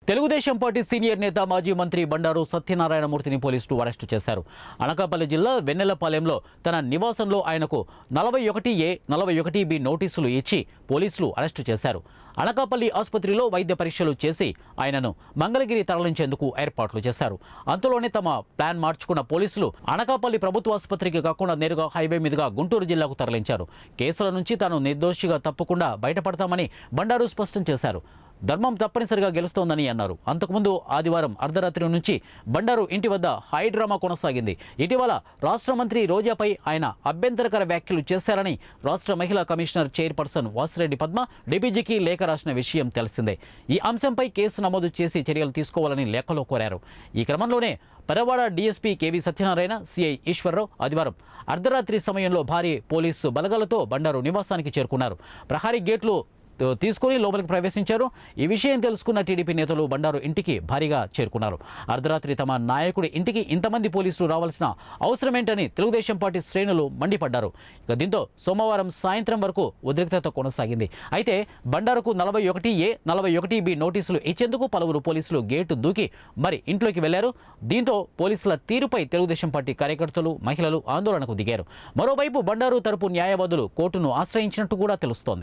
Telugu Desam party senior నేత మాజీ మంత్రి బండారు సత్యనారాయణమూర్తిని పోలీసులు అరెస్టు చేశారు అనకాపల్లి జిల్లా వెన్నెలపాలెంలో తన నివాసంలో ఆయనకు నలభై ఒకటి ఏ నలభై ఒకటి బి నోటీసులు ఇచ్చి పోలీసులు అరెస్టు చేశారు అనకాపల్లి ఆసుపత్రిలో వైద్య పరీక్షలు చేసి ఆయనను మంగళగిరి తరలించేందుకు ఏర్పాట్లు చేశారు అంతలోనే తమ ప్లాన్ మార్చుకున్న పోలీసులు అనకాపల్లి ప్రభుత్వ ఆసుపత్రికి కాకుండా నేరుగా హైవే మీదుగా గుంటూరు జిల్లాకు తరలించారు కేసుల నుంచి తాను నిర్దోషిగా తప్పకుండా బయటపడతామని బండారు స్పష్టం చేశారు ధర్మం తప్పనిసరిగా గెలుస్తోందని అన్నారు అంతకుముందు ఆదివారం అర్ధరాత్రి నుంచి బండారు ఇంటి వద్ద హై డ్రామా కొనసాగింది ఇటీవల రాష్ట్ర మంత్రి రోజాపై ఆయన అభ్యంతరకర వ్యాఖ్యలు చేశారని రాష్ట్ర మహిళా కమిషనర్ చైర్పర్సన్ వాసిరెడ్డి పద్మ డీపీజీకి లేఖ రాసిన విషయం తెలిసిందే ఈ అంశంపై కేసు నమోదు చేసి చర్యలు తీసుకోవాలని లేఖలో కోరారు ఈ క్రమంలోనే Parawada DSP KV Satyanarayana CI Eswara Rao ఆదివారం అర్ధరాత్రి సమయంలో భారీ పోలీసు బలగాలతో బండారు నివాసానికి చేరుకున్నారు ప్రహారీ గేట్లు తో- తీసుకుని లోపలికి ప్రవేశించారు ఈ విషయం తెలుసుకున్న టీడీపీ నేతలు బండారు ఇంటికి భారీగా చేరుకున్నారు అర్ధరాత్రి తమ నాయకుడి ఇంటికి ఇంతమంది పోలీసులు రావాల్సిన అవసరమేంటని తెలుగుదేశం పార్టీ శ్రేణులు మండిపడ్డారు ఇక దీంతో సోమవారం సాయంత్రం వరకు ఉద్రిక్తత కొనసాగింది అయితే బండారుకు నలభై ఒకటి ఏ నలభై ఒకటి బి నోటీసులు ఇచ్చేందుకు పలువురు పోలీసులు గేటు దూకి మరి ఇంట్లోకి వెళ్లారు దీంతో పోలీసుల తీరుపై తెలుగుదేశం పార్టీ కార్యకర్తలు మహిళలు ఆందోళనకు దిగారు మరోవైపు బండారు తరపు న్యాయవాదులు కోర్టును ఆశ్రయించినట్టు కూడా తెలుస్తోంది